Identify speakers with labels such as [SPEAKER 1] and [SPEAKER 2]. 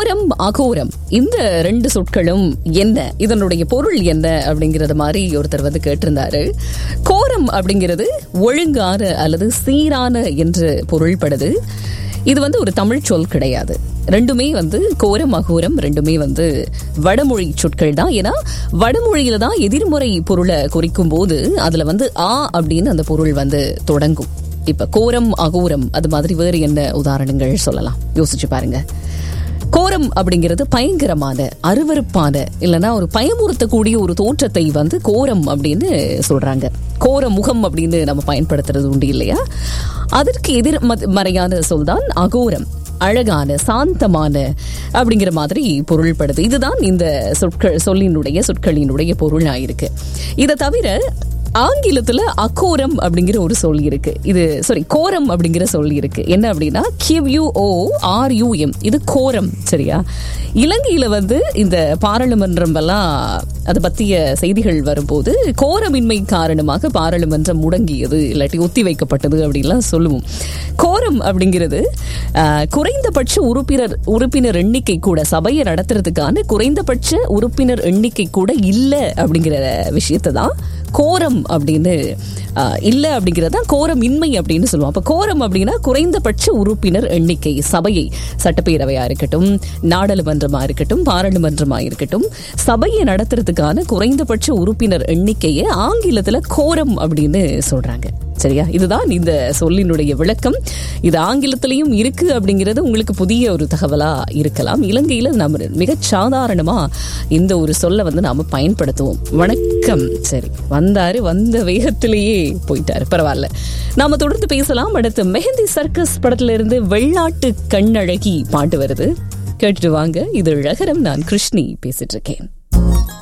[SPEAKER 1] கோரம் அகோரம் இந்த ரெண்டு சொற்களும் என்ன இதனுடைய பொருள் என்ன அப்படிங்கறது மாதிரி ஒருத்தர் வந்து கேட்டிருந்தாரு கோரம் அப்படிங்கிறது ஒழுங்கான அல்லது சீரான என்று பொருள்படுது இது வந்து ஒரு தமிழ் சொல் கிடையாது ரெண்டுமே வந்து கோரம் அகோரம் ரெண்டுமே வந்து வடமொழி சொற்கள் தான் ஏன்னா வடமொழியில தான் எதிர்மறை பொருளை குறிக்கும் போது அதுல வந்து ஆ அப்படின்னு அந்த பொருள் வந்து தொடங்கும் இப்ப கோரம் அகோரம் அது மாதிரி வேறு என்ன உதாரணங்கள் சொல்லலாம் யோசிச்சு பாருங்க கோரம் அப்படிங்கிறது பயங்கரமான அருவருப்பான இல்லைன்னா ஒரு பயமுறுத்தக்கூடிய ஒரு தோற்றத்தை வந்து கோரம் அப்படின்னு சொல்றாங்க கோர முகம் அப்படின்னு நம்ம பயன்படுத்துறது உண்டு இல்லையா அதற்கு எதிர் மறையான சொல்தான் அகோரம் அழகான சாந்தமான அப்படிங்கிற மாதிரி பொருள்படுது இதுதான் இந்த சொற்கள் சொல்லினுடைய சொற்களினுடைய பொருளாயிருக்கு இதை தவிர ஆங்கிலத்துல அகோரம் அப்படிங்கிற ஒரு சொல் இருக்கு இது சாரி கோரம் அப்படிங்கிற சொல் இருக்கு என்ன அப்படின்னா கியூ ஓ ஆர் யூஎம் இது கோரம் சரியா இலங்கையில வந்து இந்த பாராளுமன்றம் எல்லாம் அதை பத்திய செய்திகள் வரும்போது கோரமின்மை காரணமாக பாராளுமன்றம் முடங்கியது இல்லாட்டி ஒத்தி வைக்கப்பட்டது அப்படின்லாம் சொல்லுவோம் கோரம் அப்படிங்கிறது குறைந்தபட்ச உறுப்பினர் உறுப்பினர் எண்ணிக்கை கூட சபையை நடத்துறதுக்கான குறைந்தபட்ச உறுப்பினர் எண்ணிக்கை கூட இல்லை அப்படிங்கிற விஷயத்தை தான் கோரம் அப்படின்னு இல்லை அப்படிங்கிறது தான் கோரம் இன்மை அப்படின்னு சொல்லுவோம் அப்போ கோரம் அப்படின்னா குறைந்தபட்ச உறுப்பினர் எண்ணிக்கை சபையை சட்டப்பேரவையா இருக்கட்டும் நாடாளுமன்றமா இருக்கட்டும் பாராளுமன்றமா இருக்கட்டும் சபையை நடத்துறதுக்கான குறைந்தபட்ச உறுப்பினர் எண்ணிக்கையை ஆங்கிலத்தில் கோரம் அப்படின்னு சொல்றாங்க சரியா இதுதான் இந்த சொல்லினுடைய விளக்கம் இது ஆங்கிலத்திலையும் இருக்கு அப்படிங்கிறது உங்களுக்கு புதிய ஒரு தகவலா இருக்கலாம் இலங்கையில நம்ம மிக சாதாரணமா இந்த ஒரு சொல்ல வந்து நாம பயன்படுத்துவோம் வணக்கம் சரி வந்தாரு வந்த வேகத்திலேயே போயிட்டாரு பரவாயில்ல நாம தொடர்ந்து பேசலாம் அடுத்து மெஹந்தி சர்க்கஸ் படத்துல இருந்து வெள்ளாட்டு கண்ணழகி பாட்டு வருது கேட்டுட்டு வாங்க இது அழகரம் நான் கிருஷ்ணி பேசிட்டு இருக்கேன்